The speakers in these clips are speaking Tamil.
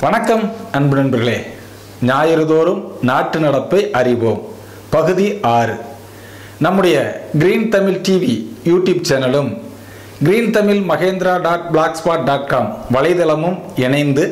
வணக்கம் அன்பு நண்பர்களே ஞாயிறுதோறும் நாட்டு நடப்பை அறிவோம் பகுதி ஆறு நம்முடைய கிரீன் தமிழ் டிவி யூடியூப் சேனலும் green Tamil Mahendra dot blog spot dot com வலைதளமும் இணைந்து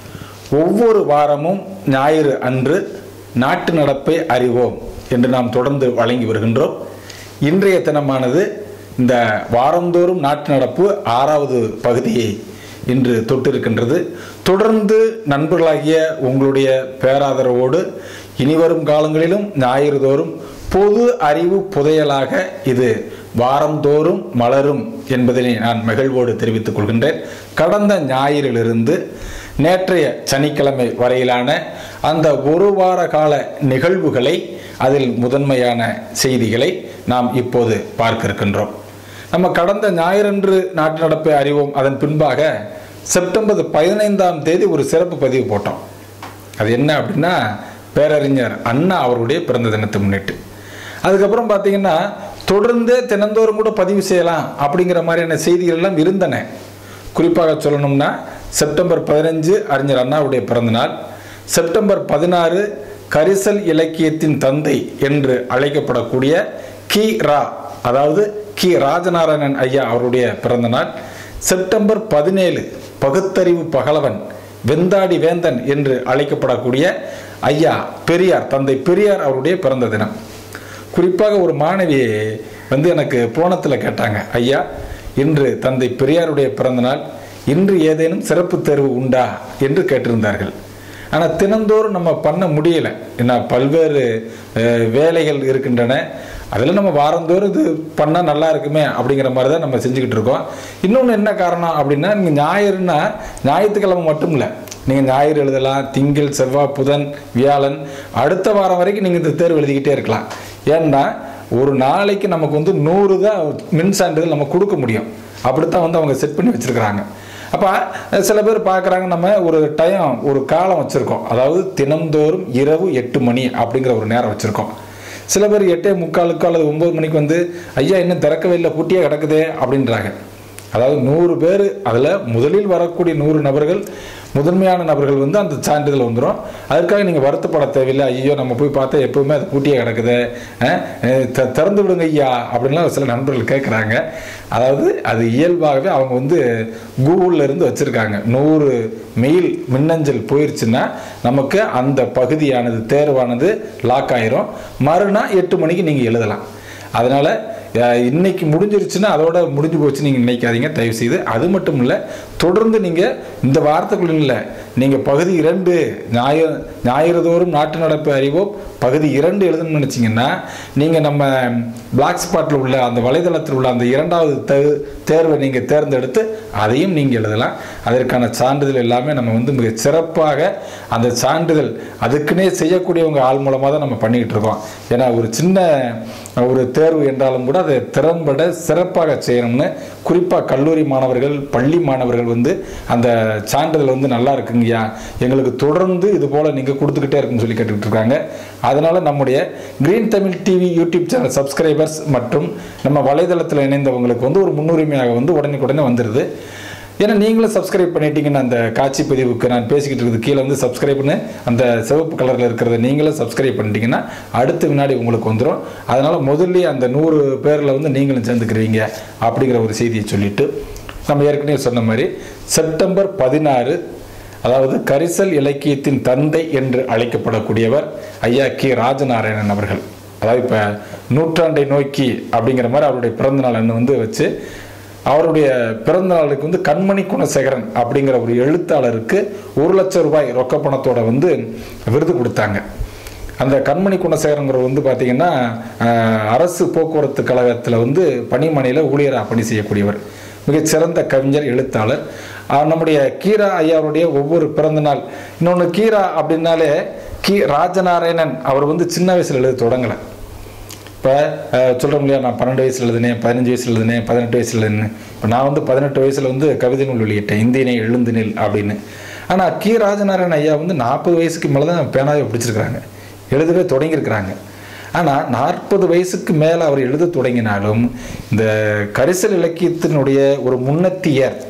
ஒவ்வொரு வாரமும் ஞாயிறு அன்று நாட்டு நடப்பை அறிவோம் என்று நாம் தொடர்ந்து வழங்கி வருகின்றோம் இன்றைய தினமானது இந்த வாரந்தோறும் நாட்டு நடப்பு ஆறாவது பகுதியை இன்று தொட்டிருக்கின்றது தொடர்ந்து நண்பர்களாகிய உங்களுடைய பேராதரவோடு இனிவரும் காலங்களிலும் ஞாயிறு தோறும் பொது அறிவு புதையலாக இது வாரந்தோறும் மலரும் என்பதனை நான் மகிழ்வோடு தெரிவித்துக் கொள்கின்றேன் கடந்த ஞாயிறிலிருந்து நேற்றைய சனிக்கிழமை வரையிலான அந்த ஒரு வார கால நிகழ்வுகளை அதில் முதன்மையான செய்திகளை நாம் இப்போது பார்க்க இருக்கின்றோம் நம்ம கடந்த ஞாயிறன்று நாட்டு நடப்பை அறிவோம் அதன் பின்பாக செப்டம்பர் பதினைந்தாம் தேதி ஒரு சிறப்பு பதிவு போட்டோம் அது என்ன அப்படின்னா பேரறிஞர் அண்ணா அவருடைய பிறந்த தினத்தை முன்னிட்டு அதுக்கப்புறம் பார்த்தீங்கன்னா தொடர்ந்து தினந்தோறும் கூட பதிவு செய்யலாம் அப்படிங்கிற மாதிரியான செய்திகள் எல்லாம் இருந்தன குறிப்பாக சொல்லணும்னா செப்டம்பர் பதினஞ்சு அறிஞர் அண்ணாவுடைய பிறந்தநாள் செப்டம்பர் பதினாறு கரிசல் இலக்கியத்தின் தந்தை என்று அழைக்கப்படக்கூடிய கி ரா அதாவது கி ராஜநாராயணன் ஐயா அவருடைய பிறந்தநாள் செப்டம்பர் பதினேழு பகுத்தறிவு பகலவன் வெந்தாடி வேந்தன் என்று அழைக்கப்படக்கூடிய ஐயா பெரியார் தந்தை பெரியார் அவருடைய பிறந்த தினம் குறிப்பாக ஒரு மாணவி வந்து எனக்கு போனத்தில் கேட்டாங்க ஐயா இன்று தந்தை பெரியாருடைய பிறந்தநாள் இன்று ஏதேனும் சிறப்பு தேர்வு உண்டா என்று கேட்டிருந்தார்கள் ஆனால் தினந்தோறும் நம்ம பண்ண முடியலை ஏன்னா பல்வேறு அஹ், வேலைகள் இருக்கின்றன அதில் நம்ம வாரந்தோறும் இது பண்ணால் நல்லா இருக்குமே அப்படிங்கிற மாதிரி தான் நம்ம செஞ்சுக்கிட்டு இருக்கோம் இன்னொன்று என்ன காரணம் அப்படின்னா நீங்கள் ஞாயிறுனா ஞாயிற்றுக்கிழமை மட்டும் இல்லை நீங்கள் ஞாயிறு எழுதலாம் திங்கள் செவ்வாய் புதன் வியாழன் அடுத்த வாரம் வரைக்கும் நீங்கள் இந்த தேர்வு எழுதிக்கிட்டே இருக்கலாம் ஏன்னா ஒரு நாளைக்கு நமக்கு வந்து நூறு தான் மின் சான்றிதழ் நம்ம கொடுக்க முடியும் அப்படித்தான் வந்து அவங்க செட் பண்ணி வச்சுருக்கிறாங்க அப்போ சில பேர் பார்க்குறாங்க நம்ம ஒரு டைம் ஒரு காலம் வச்சுருக்கோம் அதாவது தினந்தோறும் இரவு எட்டு மணி அப்படிங்கிற ஒரு நேரம் வச்சுருக்கோம் சில பேர் எட்டே முக்காலுக்கு அல்லது ஒம்பது மணிக்கு வந்து ஐயா இன்னும் திறக்கவே இல்லை பூட்டியே கிடக்குதே அப்படின்றாங்க அதாவது நூறு பேர் அதில் முதலில் வரக்கூடிய நூறு நபர்கள் முதன்மையான நபர்கள் வந்து அந்த சான்றிதழ் வந்துடும் அதுக்காக நீங்கள் வருத்தப்பட தேவையில்லை ஐயோ நம்ம போய் பார்த்தா எப்பவுமே அது பூட்டியே கிடக்குது அஹ், அஹ், த- திறந்து விடுங்க ஐயா அப்படின்லாம் சில நண்பர்கள் கேட்குறாங்க அதாவது அது இயல்பாகவே அவங்க வந்து கூகுளில் இருந்து வச்சுருக்காங்க நூறு மெயில் மின்னஞ்சல் போயிருச்சுன்னா நமக்கு அந்த பகுதியானது தேர்வானது லாக் ஆயிரும் மறுநாள் எட்டு மணிக்கு நீங்கள் எழுதலாம் அதனால் அஹ், இன்னைக்கு முடிஞ்சிருச்சுன்னா அதோட முடிஞ்சு போச்சு நீங்கள் நினைக்காதீங்க தயவு செய்து அது மட்டும் இல்லை தொடர்ந்து நீங்கள் இந்த வாரத்துக்குள்ள இல்லை நீங்கள் பகுதி இரண்டு ஞாயிறு ஞாயிறு தோறும் நாட்டு நடப்பு அறிவோம் பகுதி இரண்டு எழுதணும்னு நினச்சிங்கன்னா நீங்கள் நம்ம பிளாக் ஸ்பாட்டில் உள்ள அந்த வலைதளத்தில் உள்ள அந்த இரண்டாவது தே தேர்வை நீங்கள் தேர்ந்தெடுத்து அதையும் நீங்கள் எழுதலாம் அதற்கான சான்றிதழ் எல்லாமே நம்ம வந்து மிக சிறப்பாக அந்த சான்றிதழ் அதுக்குன்னே செய்யக்கூடியவங்க ஆள் மூலமாக தான் நம்ம பண்ணிக்கிட்டு இருக்கோம் ஏன்னா ஒரு சின்ன ஒரு தேர்வு என்றாலும் கூட அதை திறம்பட சிறப்பாக செய்யணும்னு குறிப்பாக கல்லூரி மாணவர்கள் பள்ளி மாணவர்கள் வந்து அந்த சான்றிதழ் வந்து நல்லா இருக்குங்கய்யா எங்களுக்கு தொடர்ந்து இது போல் நீங்கள் கொடுத்துக்கிட்டே இருக்குன்னு சொல்லி கேட்டுக்கிட்டு இருக்காங்க அதனால் நம்முடைய green Tamil TV YouTube channel subscribers மற்றும் நம்ம வலைதளத்தில் இணைந்தவங்களுக்கு வந்து ஒரு முன்னுரிமையாக வந்து உடனுக்குடனே வந்துடுது ஏன்னா நீங்களும் சப்ஸ்கிரைப் பண்ணிட்டீங்கன்னு அந்த காட்சி பதிவுக்கு நான் பேசிக்கிட்டு இருக்குது கீழே வந்து சப்ஸ்கிரைப்னு அந்த சிவப்பு கலரில் இருக்கிறத நீங்களும் சப்ஸ்கிரைப் பண்ணிட்டீங்கன்னா அடுத்த வினாடி உங்களுக்கு வந்துடும் அதனால் முதல்லயே அந்த நூறு பேரில் வந்து நீங்களும் சேர்ந்துக்கிறீங்க அப்படிங்கிற ஒரு செய்தியை சொல்லிட்டு நம்ம ஏற்கனவே சொன்ன மாதிரி செப்டம்பர் பதினாறு அதாவது கரிசல் இலக்கியத்தின் தந்தை என்று அழைக்கப்படக்கூடியவர் ஐயா கி ராஜநாராயணன் அவர்கள் அதாவது இப்போ நூற்றாண்டை நோக்கி அப்படிங்கிற மாதிரி அவருடைய பிறந்தநாள் அன்று வந்து வச்சு அவருடைய பிறந்த நாளுக்கு வந்து கண்மணி குணசேகரன் அப்படிங்கிற ஒரு எழுத்தாளருக்கு ஒரு லட்சம் ரூபாய் ரொக்க பணத்தோட வந்து விருது கொடுத்தாங்க அந்த கண்மணி குணசேகரங்கிறவர் வந்து பார்த்தீங்கன்னா அஹ், அரசு போக்குவரத்து கழகத்தில் வந்து பணிமனையில் ஊழியராக பணி செய்யக்கூடியவர் மிகச்சிறந்த கவிஞர் எழுத்தாளர் அஹ், நம்முடைய கீரா ஐயாவுடைய ஒவ்வொரு பிறந்த நாள் இன்னொன்று கீரா அப்படின்னாலே கி ராஜநாராயணன் அவர் வந்து சின்ன வயசில் எழுத தொடங்கலை இப்போ சொல்கிறோம் இல்லையா நான் பன்னெண்டு வயசில் எழுதினேன் பதினஞ்சு வயசில் எழுதினேன் பதினெட்டு வயசில் எழுதினேன் இப்போ நான் வந்து பதினெட்டு வயசில் வந்து கவிதை நூல் வெளியிட்டேன் இந்தியனை எழுந்து நில் அப்படின்னு ஆனால் கி ராஜநாராயண ஐயா வந்து நாற்பது வயசுக்கு மேலே தான் பேனாவை பிடிச்சிருக்கிறாங்க எழுதவே தொடங்கியிருக்கிறாங்க ஆனால் நாற்பது வயசுக்கு மேலே அவர் எழுத தொடங்கினாலும் இந்த கரிசல் இலக்கியத்தினுடைய ஒரு முன்னத்தியர்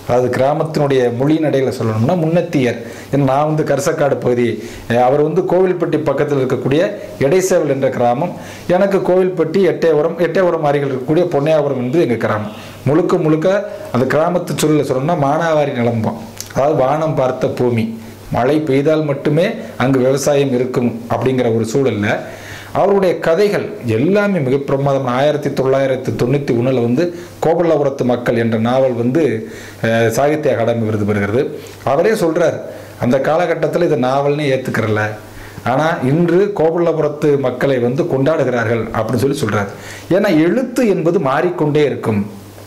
அதாவது கிராமத்தினுடைய மொழி நடையில் சொல்லணும்னா முன்னத்தியர் ஏன்னா நான் வந்து கரசக்காடு பகுதி அஹ் அவர் வந்து கோவில்பட்டி பக்கத்தில் இருக்கக்கூடிய எடைசேவல் என்ற கிராமம் எனக்கு கோவில்பட்டி எட்டயபுரம் எட்டயபுரம் அருகில் இருக்கக்கூடிய பொன்னையாபுரம் என்று எங்கள் கிராமம் முழுக்க முழுக்க அந்த கிராமத்து சொல்ல சொல்லணும்னா மானாவாரி நிலம்பம் அதாவது வானம் பார்த்த பூமி மழை பெய்தால் மட்டுமே அங்கு விவசாயம் இருக்கும் அப்படிங்கிற ஒரு சூழல்ல அவருடைய கதைகள் எல்லாமே மிக பிரமாதம் ஆயிரத்தி தொள்ளாயிரத்தி தொண்ணூற்றி ஒன்றில் வந்து கோபல்லாபுரத்து மக்கள் என்ற நாவல் வந்து அஹ், சாகித்ய அகாடமி விருது பெறுகிறது அவரே சொல்றார் அந்த காலகட்டத்தில் இது நாவல்னு ஏற்றுக்கிறல ஆனால் இன்று கோபல்லாபுரத்து மக்களை வந்து கொண்டாடுகிறார்கள் அப்படின்னு சொல்லி சொல்றார் ஏன்னா எழுத்து என்பது மாறிக்கொண்டே இருக்கும்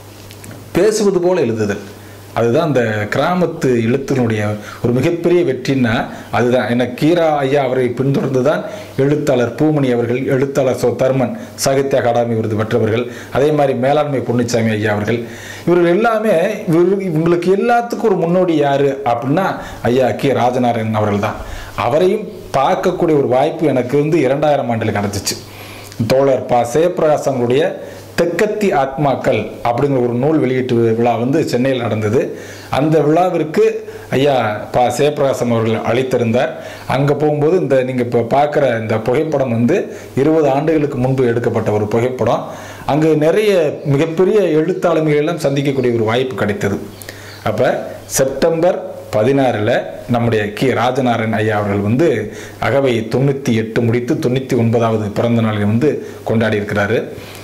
பேசுவது போல எழுதுதல் அதுதான் அந்த கிராமத்து எழுத்தினுடைய ஒரு மிகப்பெரிய வெற்றின்னா அதுதான் என்ன கீரா ஐயா அவரை பின்தொடர்ந்து தான் எழுத்தாளர் பூமணி அவர்கள் எழுத்தாளர் சோ தர்மன் சாகித்ய அகாடமி விருது பெற்றவர்கள் அதே மாதிரி மேலாண்மை பொன்னிச்சாமி ஐயா அவர்கள் இவர்கள் எல்லாமே இவர்கள் இவங்களுக்கு எல்லாத்துக்கும் ஒரு முன்னோடி யாரு அப்படின்னா ஐயா கி ராஜநாராயணன் அவர்கள் தான் அவரையும் பார்க்கக்கூடிய ஒரு வாய்ப்பு எனக்கு வந்து இரண்டாயிரம் ஆண்டில் கிடச்சிச்சு தோழர் பா சேப்பிரகாசங்களுடைய தெக்கத்தி ஆத்மாக்கள் அப்படிங்கிற ஒரு நூல் வெளியீட்டு விழா வந்து சென்னையில் நடந்தது அந்த விழாவிற்கு ஐயா பா சேப்பிரகாசம் அவர்கள் அழைத்திருந்தார் அங்கே போகும்போது இந்த நீங்கள் இப்போ பார்க்குற இந்த புகைப்படம் வந்து இருபது ஆண்டுகளுக்கு முன்பு எடுக்கப்பட்ட ஒரு புகைப்படம் அங்கு நிறைய மிகப்பெரிய எழுத்தாளுமைகள் எல்லாம் சந்திக்கக்கூடிய ஒரு வாய்ப்பு கிடைத்தது அப்போ செப்டம்பர் பதினாறில் நம்முடைய கி ராஜநாராயண் ஐயா அவர்கள் வந்து அகவை தொண்ணூற்றி எட்டு முடித்து தொண்ணூற்றி ஒன்பதாவது பிறந்த நாளை வந்து கொண்டாடி இருக்கிறாரு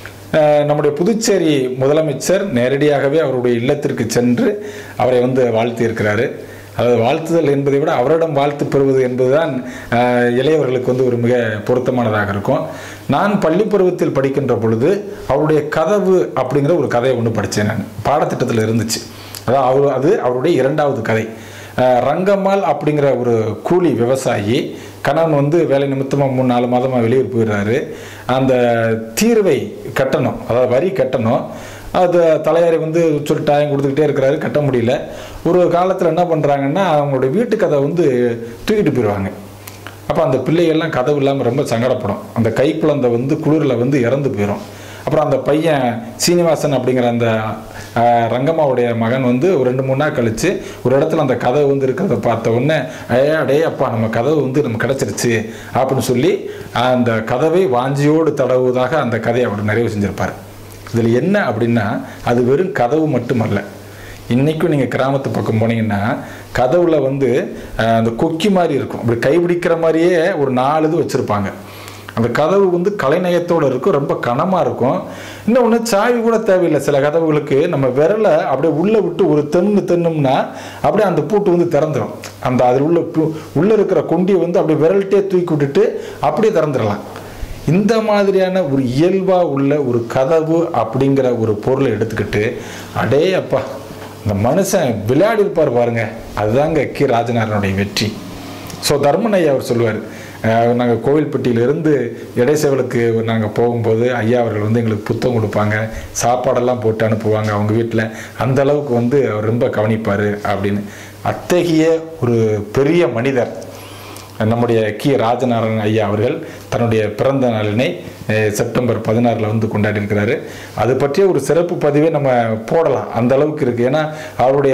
அஹ் நம்முடைய புதுச்சேரி முதலமைச்சர் நேரடியாகவே அவருடைய இல்லத்திற்கு சென்று அவரை வந்து வாழ்த்தி இருக்கிறாரு அதாவது வாழ்த்துதல் என்பதை விட அவரிடம் வாழ்த்து பெறுவது என்பதுதான் அஹ், இளையவர்களுக்கு வந்து ஒரு மிக பொருத்தமானதாக இருக்கும் நான் பள்ளி பருவத்தில் படிக்கின்ற பொழுது அவருடைய கதவு அப்படிங்கிற ஒரு கதையை ஒன்று படித்தேன் நான் பாடத்திட்டத்தில் இருந்துச்சு அதாவது அவர் அது அவருடைய இரண்டாவது கதை அஹ், ரங்கம்மாள் அப்படிங்கிற ஒரு கூலி விவசாயி கணவன் வந்து வேலை நிமித்தமாக மூணு நாலு மாதமாக வெளியூர் போயிடுறாரு அந்த தீர்வை கட்டணும் அதாவது வரி கட்டணும் அது தலையாரி வந்து சொல்லி டைம் கொடுத்துக்கிட்டே இருக்கிறாரு கட்ட முடியல ஒரு காலத்தில் என்ன பண்ணுறாங்கன்னா அவங்களுடைய வீட்டு கதை வந்து தூக்கிட்டு போயிடுவாங்க அப்போ அந்த பிள்ளைகள்லாம் கதவு இல்லாமல் ரொம்ப சங்கடப்படும் அந்த கை குழந்தை வந்து குளிரில் வந்து இறந்து போயிடும் அப்புறம் அந்த பையன் சீனிவாசன் அப்படிங்கிற அந்த ஆஹ், ரங்கம்மாவுடைய மகன் வந்து ஒரு ரெண்டு மூணு நாள் கழிச்சு ஒரு இடத்துல அந்த கதவு வந்து இருக்கிறத பார்த்த உடனே ஏ அடே அப்பா நம்ம கதவு வந்து நம்ம கிடச்சிருச்சு அப்படின்னு சொல்லி அந்த கதவை வாஞ்சியோடு தடவுவதாக அந்த கதையை அவர் நிறைவு செஞ்சிருப்பார் இதில் என்ன அப்படின்னா அது வெறும் கதவு மட்டுமல்ல இன்றைக்கும் நீங்கள் கிராமத்து பக்கம் போனீங்கன்னா கதவுல வந்து அஹ், அந்த கொக்கி மாதிரி இருக்கும் அப்படி கைப்பிடிக்கிற மாதிரியே ஒரு நாலு இது வச்சுருப்பாங்க அந்த கதவு வந்து கலைநயத்தோடு இருக்கும் ரொம்ப கனமாக இருக்கும் இன்னொன்று சாவி கூட தேவையில்லை சில கதவுகளுக்கு நம்ம விரலை அப்படியே உள்ளே விட்டு ஒரு தென்னு தென்னோம்னா அப்படியே அந்த பூட்டு வந்து திறந்துடும் அந்த அதில் உள்ள பு- உள்ளே இருக்கிற கொண்டியை வந்து அப்படியே விரல்ட்டே தூக்கி விட்டுட்டு அப்படியே திறந்துடலாம் இந்த மாதிரியான ஒரு இயல்பா உள்ள ஒரு கதவு அப்படிங்கிற ஒரு பொருளை எடுத்துக்கிட்டு அடே அப்பா இந்த மனுஷன் விளையாடி இருப்பார் பாருங்க அதுதாங்க கி ராஜநாதனுடைய வெற்றி ஸோ தர்மன் ஐயா அவர் சொல்லுவார் நாங்கள் கோவில்பட்டியிலிருந்து இடைசேவலுக்கு நாங்கள் போகும்போது ஐயா அவர்கள் வந்து எங்களுக்கு புத்தகம் கொடுப்பாங்க சாப்பாடெல்லாம் போட்டு அனுப்புவாங்க அவங்க வீட்டில் அந்த அளவுக்கு வந்து அவர் ரொம்ப கவனிப்பார் அப்படின்னு அத்தகைய ஒரு பெரிய மனிதர் நம்முடைய கி ராஜநாராயணன் ஐயா அவர்கள் தன்னுடைய பிறந்த நாளினை அஹ், செப்டம்பர் பதினாறில் வந்து கொண்டாடி இருக்கிறாரு அது பற்றிய ஒரு சிறப்பு பதிவே நம்ம போடலாம் அந்த அளவுக்கு இருக்குது ஏன்னா அவருடைய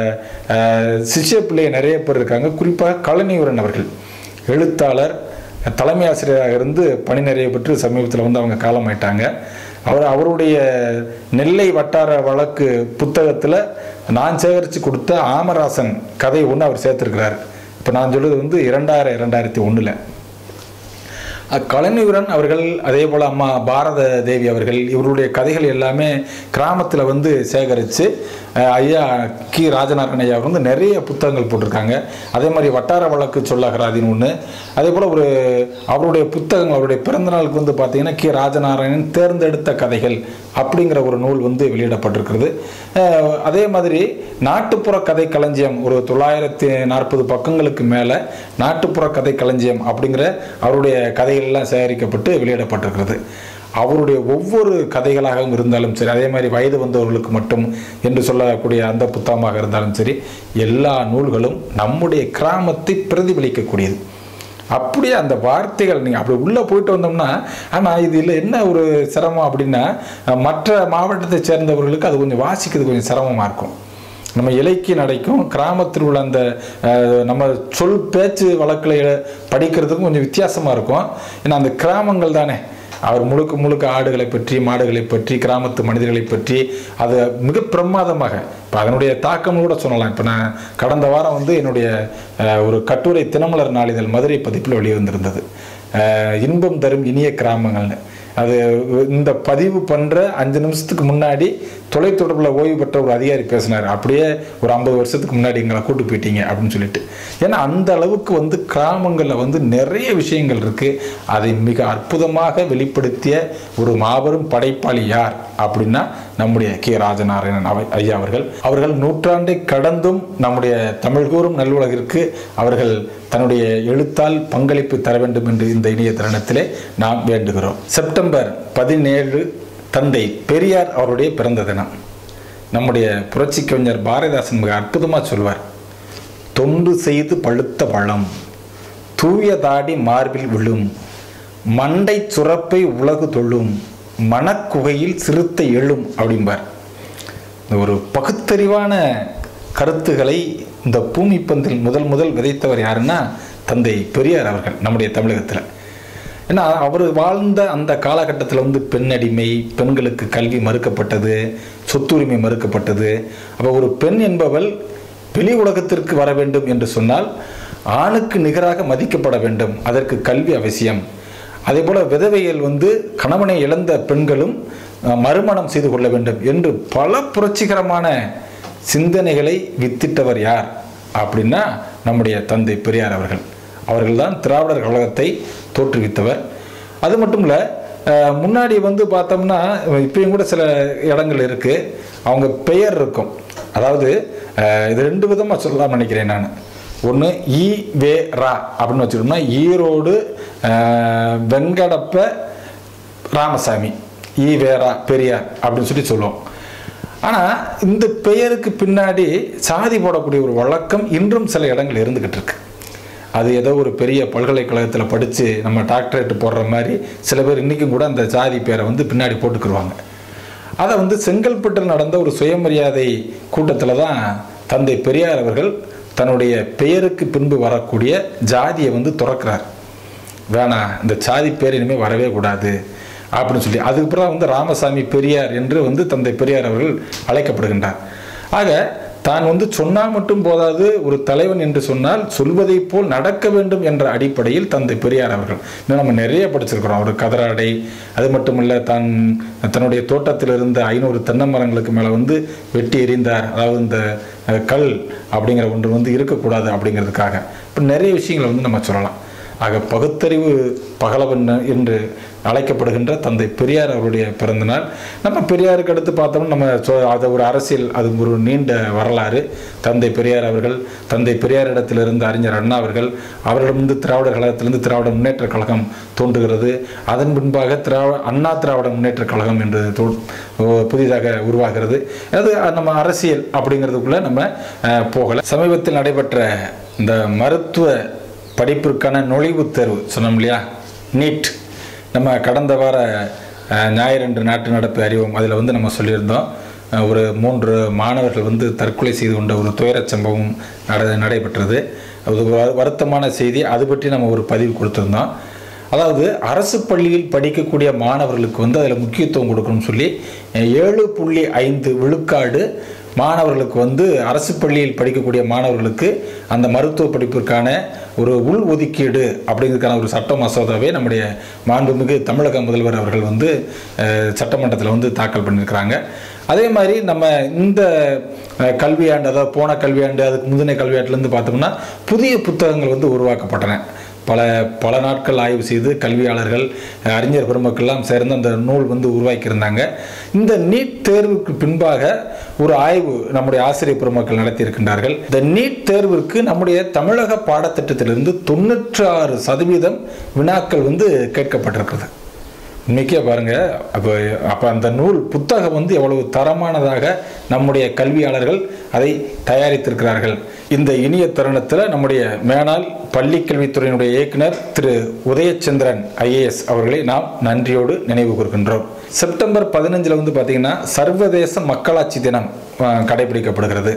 அஹ், சிஷ்ய பிள்ளை நிறைய பேர் இருக்காங்க குறிப்பாக கலைஞரன் அவர்கள் எழுத்தாளர் தலைமை ஆசிரியராக இருந்து பணி நிறைய பெற்று சமீபத்தில் வந்து அவங்க காலமாயிட்டாங்க அவர் அவருடைய நெல்லை வட்டார வழக்கு புத்தகத்தில் நான் சேகரித்து கொடுத்த ஆமராசன் கதை ஒன்று அவர் சேர்த்துருக்கிறார் இப்போ நான் சொல்றது வந்து இரண்டாயிரம் இரண்டாயிரத்தி ஒன்றில் கலைஞரன் அவர்கள் அதே போல் அம்மா பாரத தேவி அவர்கள் இவருடைய கதைகள் எல்லாமே கிராமத்தில் வந்து சேகரித்து ஐயா கி ராஜநாராயண ஐயா அவர் வந்து நிறைய புத்தகங்கள் போட்டிருக்காங்க அதே மாதிரி வட்டார வழக்கு சொல்லகராதின்னு ஒன்று அதே போல் ஒரு அவருடைய புத்தகங்கள் அவருடைய பிறந்த நாளுக்கு வந்து பார்த்தீங்கன்னா கி ராஜநாராயணன் தேர்ந்தெடுத்த கதைகள் அப்படிங்கிற ஒரு நூல் வந்து வெளியிடப்பட்டிருக்கிறது அஹ் அதே மாதிரி நாட்டுப்புற கதை களஞ்சியம் ஒரு தொள்ளாயிரத்தி நாற்பது பக்கங்களுக்கு மேலே நாட்டுப்புற கதை களஞ்சியம் அப்படிங்கிற அவருடைய கதைகள் எல்லாம் சேகரிக்கப்பட்டு வெளியிடப்பட்டிருக்கிறது அவருடைய ஒவ்வொரு கதைகளாகவும் இருந்தாலும் சரி அதே மாதிரி வயது வந்தவர்களுக்கு மட்டும் என்று சொல்லக்கூடிய அந்த புத்தகமாக இருந்தாலும் சரி எல்லா நூல்களும் நம்முடைய கிராமத்தை பிரதிபலிக்கக்கூடியது அப்படியே அந்த வார்த்தைகள் நீங்கள் அப்படி உள்ளே போயிட்டு வந்தோம்னா ஆனால் இதில் என்ன ஒரு சிரமம் அப்படின்னா அஹ், மற்ற மாவட்டத்தை சேர்ந்தவர்களுக்கு அது கொஞ்சம் வாசிக்கிறது கொஞ்சம் சிரமமாக இருக்கும் நம்ம இலக்கிய நடைக்கும் கிராமத்தில் உள்ள அந்த அஹ், நம்ம சொல் பேச்சு வழக்கில் படிக்கிறதுக்கும் கொஞ்சம் வித்தியாசமாக இருக்கும் ஏன்னா அந்த கிராமங்கள் தானே அவர் முழுக்க முழுக்க ஆடுகளை பற்றி மாடுகளை பற்றி கிராமத்து மனிதர்களை பற்றி அது மிக பிரமாதமாக இப்போ அதனுடைய தாக்கம் கூட சொல்லலாம் இப்போ நான் கடந்த வாரம் வந்து என்னுடைய அஹ், ஒரு கட்டுரை தினமலர் நாளிதழ் மதுரை பதிப்பில் வெளிவந்திருந்தது அஹ், இன்பம் தரும் இனிய கிராமங்கள்னு அது இந்த பதிவு பண்ணுற அஞ்சு நிமிஷத்துக்கு முன்னாடி தொலைத்தொடர்பில் ஓய்வு பெற்ற ஒரு அதிகாரி பேசினார் அப்படியே ஒரு ஐம்பது வருஷத்துக்கு முன்னாடி எங்களை கூட்டு போயிட்டீங்க அப்படின்னு சொல்லிட்டு ஏன்னா அந்த அளவுக்கு வந்து கிராமங்களில் வந்து நிறைய விஷயங்கள் இருக்குது அதை மிக அற்புதமாக வெளிப்படுத்திய ஒரு மாபெரும் படைப்பாளி யார் அப்படின்னா நம்முடைய கே ராஜநாராயணன் அவை ஐயா அவர்கள் அவர்கள் நூற்றாண்டை கடந்தும் நம்முடைய தமிழ் கூறும் நல்லுலகிற்கு அவர்கள் தன்னுடைய எழுத்தால் பங்களிப்பு தர வேண்டும் என்று இந்த இனிய தருணத்திலே நாம் வேண்டுகிறோம் செப்டம்பர் பதினேழு தந்தை பெரியார் அவருடைய பிறந்த தினம் நம்முடைய புரட்சி கவிஞர் பாரதிதாசன் மிக அற்புதமாக சொல்வார் தொண்டு செய்து பழுத்த பழம் தூய தாடி மார்பில் விழும் மண்டை சுரப்பை உலகு தொழும் மனக்குகையில் சிறுத்தை எழும் அப்படிம்பார் இந்த ஒரு பகுத்தறிவான கருத்துக்களை இந்த பூமி பந்தில் முதல் முதல் விதைத்தவர் யாருன்னா தந்தை பெரியார் அவர்கள் நம்முடைய தமிழகத்தில் ஏன்னா அவர் வாழ்ந்த அந்த காலகட்டத்தில் வந்து பெண் அடிமை பெண்களுக்கு கல்வி மறுக்கப்பட்டது சொத்துரிமை மறுக்கப்பட்டது அப்போ ஒரு பெண் என்பவள் வெளி உலகத்திற்கு வர வேண்டும் என்று சொன்னால் ஆணுக்கு நிகராக மதிக்கப்பட வேண்டும் அதற்கு கல்வி அவசியம் அதே போல விதவைகள் வந்து கணவனை இழந்த பெண்களும் அஹ், மறுமணம் செய்து கொள்ள வேண்டும் என்று பல புரட்சிகரமான சிந்தனைகளை வித்திட்டவர் யார் அப்படின்னா நம்முடைய தந்தை பெரியார் அவர்கள் அவர்கள்தான் திராவிடர் கழகத்தை தோற்றுவித்தவர் அது மட்டும் இல்லை முன்னாடி வந்து பார்த்தோம்னா இப்பயும் கூட சில இடங்கள் இருக்குது அவங்க பெயர் இருக்கும் அதாவது அஹ், இது ரெண்டு விதமாக சொல்லலாம் நினைக்கிறேன் நான் ஒன்று ஈ வே ரா அப்படின்னு வச்சுட்டோம்னா ஈரோடு அஹ், வெங்கடப்ப ராமசாமி ஈ வேரா பெரியார் அப்படின்னு சொல்லி சொல்லுவோம் ஆனால் இந்த பெயருக்கு பின்னாடி சாதி போடக்கூடிய ஒரு வழக்கம் இன்றும் சில இடங்கள் இருந்துக்கிட்டு இருக்கு அது ஏதோ ஒரு பெரிய பல்கலைக்கழகத்தில் படித்து நம்ம டாக்டரேட் போடுற மாதிரி சில பேர் இன்றைக்கும் கூட அந்த சாதி பேரை வந்து பின்னாடி போட்டுக்கிருவாங்க அதை வந்து செங்கல்பட்டில் நடந்த ஒரு சுயமரியாதை கூட்டத்தில் தான் தந்தை பெரியார் அவர்கள் தன்னுடைய பெயருக்கு பின்பு வரக்கூடிய ஜாதியை வந்து துறக்கிறார் வேணாம் இந்த சாதி பேர் இனிமேல் வரவே கூடாது அப்படின்னு சொல்லி அதுக்கப்புறம் வந்து ராமசாமி பெரியார் என்று வந்து தந்தை பெரியார் அவர்கள் அழைக்கப்படுகின்றார் ஆக தான் வந்து சொன்னால் மட்டும் போதாது ஒரு தலைவன் என்று சொன்னால் சொல்வதைப் போல் நடக்க வேண்டும் என்ற அடிப்படையில் தந்தை பெரியார் அவர்கள் இன்னும் நம்ம நிறைய படிச்சிருக்கிறோம் ஒரு கதராடை அது மட்டும் இல்லை தான் தன்னுடைய தோட்டத்தில் இருந்த ஐநூறு தென்னை மரங்களுக்கு மேலே வந்து வெட்டி எறிந்தார் அதாவது இந்த அஹ், கல் அப்படிங்கிற ஒன்று வந்து இருக்கக்கூடாது அப்படிங்கிறதுக்காக இப்போ நிறைய விஷயங்களை வந்து நம்ம சொல்லலாம் ஆக பகுத்தறிவு பகலவன் என்று அழைக்கப்படுகின்ற தந்தை பெரியார் அவருடைய பிறந்தநாள் நம்ம பெரியாருக்கு அடுத்து பார்த்தோம்னா நம்ம சொ- அது ஒரு அரசியல் அது ஒரு நீண்ட வரலாறு தந்தை பெரியார் அவர்கள் தந்தை பெரியாரிடத்திலிருந்து அறிஞர் அண்ணா அவர்கள் அவரிடமிருந்து திராவிடர் கழகத்திலிருந்து திராவிட முன்னேற்ற கழகம் தோன்றுகிறது அதன் பின்பாக திராவிட அண்ணா திராவிட முன்னேற்ற கழகம் என்று தோ- ஓ- புதிதாக உருவாகிறது அது நம்ம அரசியல் அப்படிங்கிறதுக்குள்ள நம்ம அஹ், போகல சமீபத்தில் நடைபெற்ற இந்த மருத்துவ படிப்பிற்கான நுழைவுத் தேர்வு சொன்னோம் இல்லையா நீட் நம்ம கடந்த வார அஹ், ஞாயிறன்று நாட்டு நடப்பு அறிவோம் அதில் வந்து நம்ம சொல்லியிருந்தோம் அஹ், ஒரு மூன்று மாணவர்கள் வந்து தற்கொலை செய்து கொண்ட ஒரு துயரச் சம்பவம் நட நடைபெற்றது அது ஒரு வரு- வருத்தமான செய்தி அது பற்றி நம்ம ஒரு பதிவு கொடுத்துருந்தோம் அதாவது அரசு பள்ளியில் படிக்கக்கூடிய மாணவர்களுக்கு வந்து அதில் முக்கியத்துவம் கொடுக்கணும்னு சொல்லி அஹ், ஏழு புள்ளி ஐந்து விழுக்காடு மாணவர்களுக்கு வந்து அரசு பள்ளியில் படிக்கக்கூடிய மாணவர்களுக்கு அந்த மருத்துவ படிப்பிற்கான ஒரு உள் ஒதுக்கீடு அப்படிங்கிறதுக்கான ஒரு சட்ட மசோதாவை நம்முடைய மாண்புமிகு தமிழக முதல்வர் அவர்கள் வந்து அஹ், சட்டமன்றத்தில் வந்து தாக்கல் பண்ணியிருக்கிறாங்க அதே மாதிரி நம்ம இந்த அஹ், கல்வியாண்டு அதாவது போன கல்வியாண்டு அதுக்கு முந்தின கல்வியாண்டுலேருந்து பார்த்தோம்னா புதிய புத்தகங்கள் வந்து உருவாக்கப்பட்டன பல பல நாட்கள் ஆய்வு செய்து கல்வியாளர்கள் அறிஞர் பெருமக்கள்லாம் சேர்ந்து அந்த நூல் வந்து உருவாக்கியிருந்தாங்க இந்த நீட் தேர்வுக்கு பின்பாக ஒரு ஆய்வு நம்முடைய ஆசிரியர் பெருமக்கள் நடத்தியிருக்கின்றார்கள் இந்த நீட் தேர்விற்கு நம்முடைய தமிழக பாடத்திட்டத்திலிருந்து தொண்ணூற்றி ஆறு சதவீதம் வினாக்கள் வந்து கேட்கப்பட்டிருக்கிறது இன்னைக்கே பாருங்க அப்போ அப்போ அந்த நூல் புத்தகம் வந்து எவ்வளவு தரமானதாக நம்முடைய கல்வியாளர்கள் அதை தயாரித்திருக்கிறார்கள் இந்த இனிய தருணத்தில் நம்முடைய மேனாள் பள்ளி கல்வித்துறையினுடைய இயக்குனர் திரு உதயச்சந்திரன் ஐஏஎஸ் அவர்களை நாம் நன்றியோடு நினைவு கூறுகின்றோம் செப்டம்பர் பதினஞ்சில் வந்து பார்த்தீங்கன்னா சர்வதேச மக்களாட்சி தினம் அஹ், கடைபிடிக்கப்படுகிறது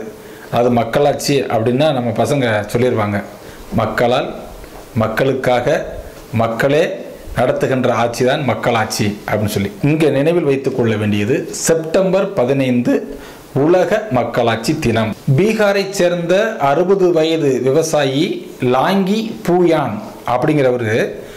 அது மக்களாட்சி அப்படின்னா நம்ம பசங்க சொல்லிடுவாங்க மக்களால் மக்களுக்காக மக்களே நடத்துகின்ற ஆட்சி தான் மக்களாட்சி அப்படின்னு சொல்லி இங்கே நினைவில் வைத்துக் கொள்ள வேண்டியது செப்டம்பர் பதினைந்து உலக மக்களாட்சி தினம் பீகாரை சேர்ந்த அறுபது வயது விவசாயி லாங்கி பூயான் அப்படிங்கிறவர்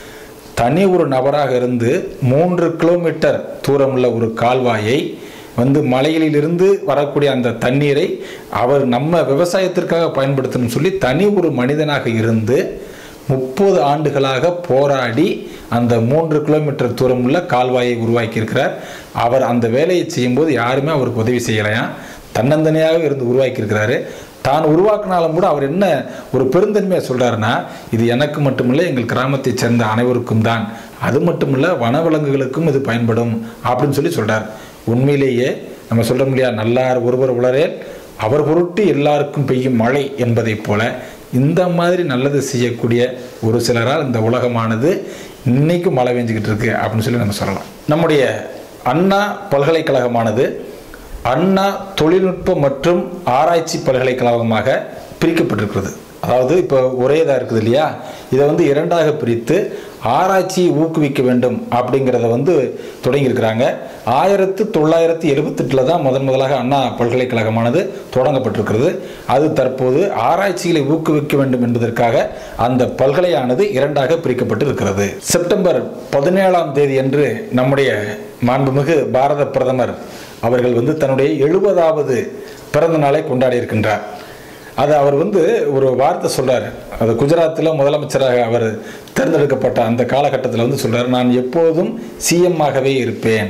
தனி ஒரு நபராக இருந்து மூன்று கிலோமீட்டர் தூரமுள்ள ஒரு கால்வாயை வந்து மலைகளிலிருந்து வரக்கூடிய அந்த தண்ணீரை அவர் நம்ம விவசாயத்திற்காக பயன்படுத்தணும்னு சொல்லி தனி ஒரு மனிதனாக இருந்து முப்பது ஆண்டுகளாக போராடி அந்த மூன்று கிலோமீட்டர் தூரமுள்ள கால்வாயை உருவாக்கியிருக்கிறார் அவர் அந்த வேலையை செய்யும்போது யாருமே அவருக்கு உதவி செய்யலையாம் தன்னந்தனியாக இருந்து உருவாக்கியிருக்கிறாரு தான் உருவாக்கினாலும் கூட அவர் என்ன ஒரு பெருந்தன்மையை சொல்றாருன்னா இது எனக்கு மட்டுமில்லை எங்கள் கிராமத்தைச் சேர்ந்த அனைவருக்கும் தான் அது மட்டுமில்ல வனவிலங்குகளுக்கும் இது பயன்படும் அப்படின்னு சொல்லி சொல்றார் உண்மையிலேயே நம்ம சொல்ல முடியாது நல்லார் ஒருவர் உளரே அவர் பொருட்டு எல்லாருக்கும் பெய்யும் மழை என்பதைப் போல இந்த மாதிரி நல்லது செய்யக்கூடிய ஒரு சிலரால் இந்த உலகமானது இன்னைக்கும் மழை பெஞ்சுக்கிட்டு இருக்கு அப்படின்னு சொல்லி நம்ம சொல்லலாம் நம்முடைய அண்ணா பல்கலைக்கழகமானது அண்ணா தொழில்நுட்ப மற்றும் ஆராய்ச்சி பல்கலைக்கழகமாக பிரிக்கப்பட்டிருக்கிறது அதாவது இப்போ ஒரே இதாக இருக்குது இல்லையா இதை வந்து இரண்டாக பிரித்து ஆராய்ச்சியை ஊக்குவிக்க வேண்டும் அப்படிங்கிறத வந்து தொடங்கியிருக்கிறாங்க ஆயிரத்து தொள்ளாயிரத்தி எழுபத்தெட்டில் தான் முதன் முதலாக அண்ணா பல்கலைக்கழகமானது தொடங்கப்பட்டிருக்கிறது அது தற்போது ஆராய்ச்சிகளை ஊக்குவிக்க வேண்டும் என்பதற்காக அந்த பல்கலையானது இரண்டாக பிரிக்கப்பட்டு இருக்கிறது செப்டம்பர் பதினேழாம் தேதி அன்று நம்முடைய மாண்புமிகு பாரத பிரதமர் அவர்கள் வந்து தன்னுடைய எழுபதாவது பிறந்த நாளை கொண்டாடி இருக்கின்றார் அது அவர் வந்து ஒரு வார்த்தை சொல்றார் அது குஜராத்தில் முதலமைச்சராக அவர் தேர்ந்தெடுக்கப்பட்ட அந்த காலகட்டத்தில் வந்து சொல்றார் நான் எப்போதும் சிஎம் ஆகவே இருப்பேன்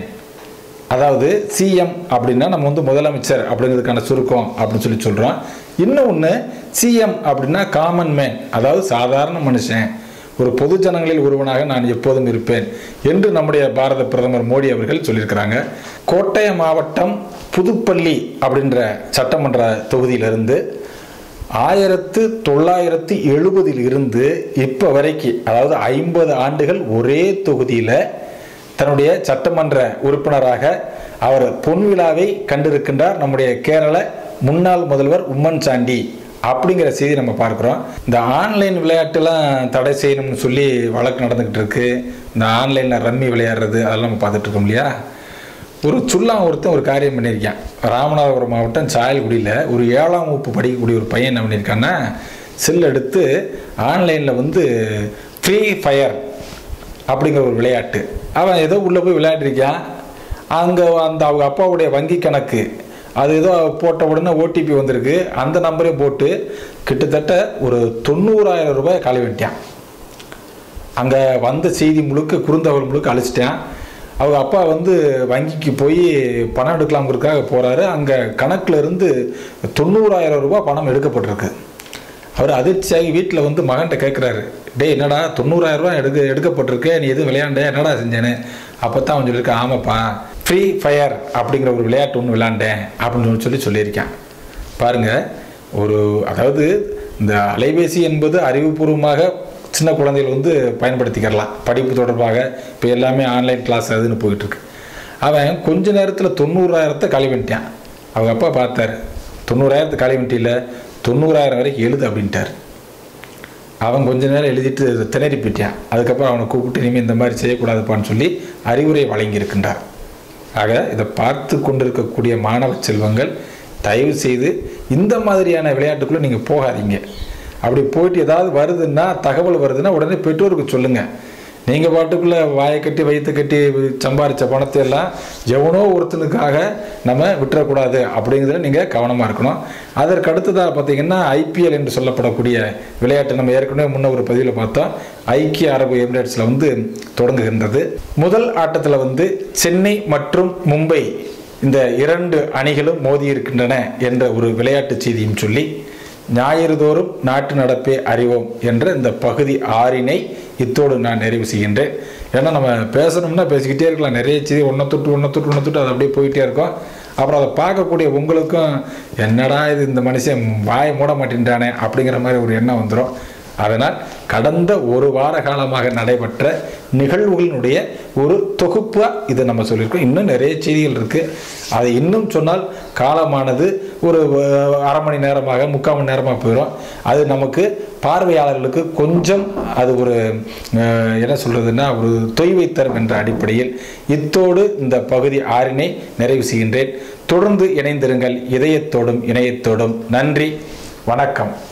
அதாவது சிஎம் அப்படின்னா நம்ம வந்து முதலமைச்சர் அப்படிங்கிறதுக்கான சுருக்கம் அப்படின்னு சொல்லி சொல்கிறோம் இன்னும் ஒன்று சிஎம் அப்படின்னா காமன் மேன் அதாவது சாதாரண மனுஷன் ஒரு பொது ஜனங்களில் ஒருவனாக நான் எப்போதும் இருப்பேன் என்று நம்முடைய பாரத பிரதமர் மோடி அவர்கள் சொல்லியிருக்கிறாங்க கோட்டயம் மாவட்டம் புதுப்பள்ளி அப்படின்ற சட்டமன்ற தொகுதியிலிருந்து ஆயிரத்து தொள்ளாயிரத்தி எழுபதில் இருந்து இப்போ வரைக்கும் அதாவது ஐம்பது ஆண்டுகள் ஒரே தொகுதியில் தன்னுடைய சட்டமன்ற உறுப்பினராக அவர் பொன் விழாவை கண்டிருக்கின்றார் நம்முடைய கேரள முன்னாள் முதல்வர் உம்மன் சாண்டி அப்படிங்கிற செய்தி நம்ம பார்க்குறோம் இந்த ஆன்லைன் விளையாட்டுலாம் தடை செய்யணும்னு சொல்லி வழக்கு நடந்துக்கிட்டு இருக்கு இந்த ஆன்லைனில் ரம்மி விளையாடுறது அதெல்லாம் நம்ம பார்த்துட்டு இருக்கோம் இல்லையா ஒரு சுள்ளம் ஒருத்தன் ஒரு காரியம் பண்ணியிருக்கான் ராமநாதபுரம் மாவட்டம் சாயல்குடியில் ஒரு ஏழாம் வகுப்பு படிக்கக்கூடிய ஒரு பையன் என்ன பண்ணியிருக்கான்னா செல் எடுத்து ஆன்லைனில் வந்து ஃப்ரீ ஃபயர் அப்படிங்கிற ஒரு விளையாட்டு அவன் ஏதோ உள்ளே போய் விளையாடிருக்கான் அங்கே அந்த அவங்க அப்பாவுடைய வங்கி கணக்கு அது ஏதோ போட்ட உடனே ஓடிபி வந்திருக்கு அந்த நம்பரையும் போட்டு கிட்டத்தட்ட ஒரு தொண்ணூறாயிரம் ரூபாய் காலி வெட்டியான் அங்கே வந்த செய்தி முழுக்க குறுந்தகவல் முழுக்க அழிச்சிட்டேன் அவங்க அப்பா வந்து வங்கிக்கு போய் பணம் எடுக்கலாம்ங்கிறதுக்காக போகிறாரு அங்கே கணக்கில் இருந்து தொண்ணூறாயிரம் ரூபாய் பணம் எடுக்கப்பட்டிருக்கு அவர் அதிர்ச்சியாகி வீட்டில் வந்து மகன்கிட்ட கேட்குறாரு டேய் என்னடா தொண்ணூறாயிரம் ரூபாய் எடுக்க எடுக்கப்பட்டிருக்கு நீ எதுவும் விளையாண்ட என்னடா செஞ்சேன்னு அப்போ தான் அவன் சொல்லியிருக்கான் ஆமாப்பா ஃப்ரீ ஃபயர் அப்படிங்கிற ஒரு விளையாட்டு ஒன்று விளையாண்டேன் அப்படின்னு சொல்லி சொல்லியிருக்கேன் பாருங்கள் ஒரு அதாவது இந்த அலைபேசி என்பது அறிவுபூர்வமாக சின்ன குழந்தைகள் வந்து பயன்படுத்திக்கிறலாம் படிப்பு தொடர்பாக இப்போ எல்லாமே ஆன்லைன் கிளாஸ் அதுன்னு போயிட்டுருக்கு அவன் கொஞ்ச நேரத்தில் தொண்ணூறாயிரத்தை காலி பண்ணிட்டான் அவங்க அப்பா பார்த்தாரு தொண்ணூறாயிரத்தை காலி பண்ணிட்டில்ல தொண்ணூறாயிரம் வரைக்கும் எழுது அப்படின்ட்டார் அவன் கொஞ்ச நேரம் எழுதிட்டு திணறி போயிட்டான் அதுக்கப்புறம் அவனை கூப்பிட்டு இனிமேல் இந்த மாதிரி செய்யக்கூடாதுப்பான்னு சொல்லி அறிவுரை வழங்கியிருக்கின்றார் ஆக இதை பார்த்து கொண்டிருக்கக்கூடிய மாணவ செல்வங்கள் தயவு செய்து இந்த மாதிரியான விளையாட்டுக்குள்ளே நீங்கள் போகாதீங்க அப்படி போயிட்டு ஏதாவது வருதுன்னா தகவல் வருதுன்னா உடனே பெற்றோருக்கு சொல்லுங்கள் நீங்கள் பாட்டுக்குள்ளே வாயை கட்டி வயிற்று கட்டி சம்பாரித்த பணத்தை எல்லாம் எவனோ ஒருத்தனுக்காக நம்ம விட்டுறக்கூடாது அப்படிங்கிறதுல நீங்கள் கவனமாக இருக்கணும் அதற்கு அடுத்ததாக பார்த்தீங்கன்னா ஐபிஎல் என்று சொல்லப்படக்கூடிய விளையாட்டு நம்ம ஏற்கனவே முன்ன ஒரு பதிவில் பார்த்தோம் ஐக்கிய அரபு எமிரேட்ஸில் வந்து தொடங்குகின்றது முதல் ஆட்டத்தில் வந்து சென்னை மற்றும் மும்பை இந்த இரண்டு அணிகளும் மோதி இருக்கின்றன என்ற ஒரு விளையாட்டு செய்தியும் சொல்லி ஞாயிறு தோறும் நாட்டு நடப்பே அறிவோம் என்ற இந்த பகுதி ஆறினை இத்தோடு நான் நிறைவு செய்கின்றேன் ஏன்னா நம்ம பேசணும்னா பேசிக்கிட்டே இருக்கலாம் நிறைய செய்தி ஒன்றை தொட்டு ஒன்றை தொட்டு ஒன்றை தொட்டு அது அப்படியே போயிட்டே இருக்கும் அப்புறம் அதை பார்க்கக்கூடிய உங்களுக்கும் என்னடா இது இந்த மனுஷன் வாய் மூட மாட்டேன்றானே அப்படிங்கிற மாதிரி ஒரு எண்ணம் வந்துடும் அதனால் கடந்த ஒரு வார காலமாக நடைபெற்ற நிகழ்வுகளினுடைய ஒரு தொகுப்பாக இதை நம்ம சொல்லியிருக்கோம் இன்னும் நிறைய செய்திகள் இருக்குது அதை இன்னும் சொன்னால் காலமானது ஒரு அஹ், அரை மணி நேரமாக முக்கால் மணி நேரமாக போயிடும் அது நமக்கு பார்வையாளர்களுக்கு கொஞ்சம் அது ஒரு அஹ், என்ன சொல்றதுன்னா ஒரு தொய்வை தரும் என்ற அடிப்படையில் இத்தோடு இந்த பகுதி ஆறினை நிறைவு செய்கின்றேன் தொடர்ந்து இணைந்திருங்கள் இதயத்தோடும் இணையத்தோடும் நன்றி வணக்கம்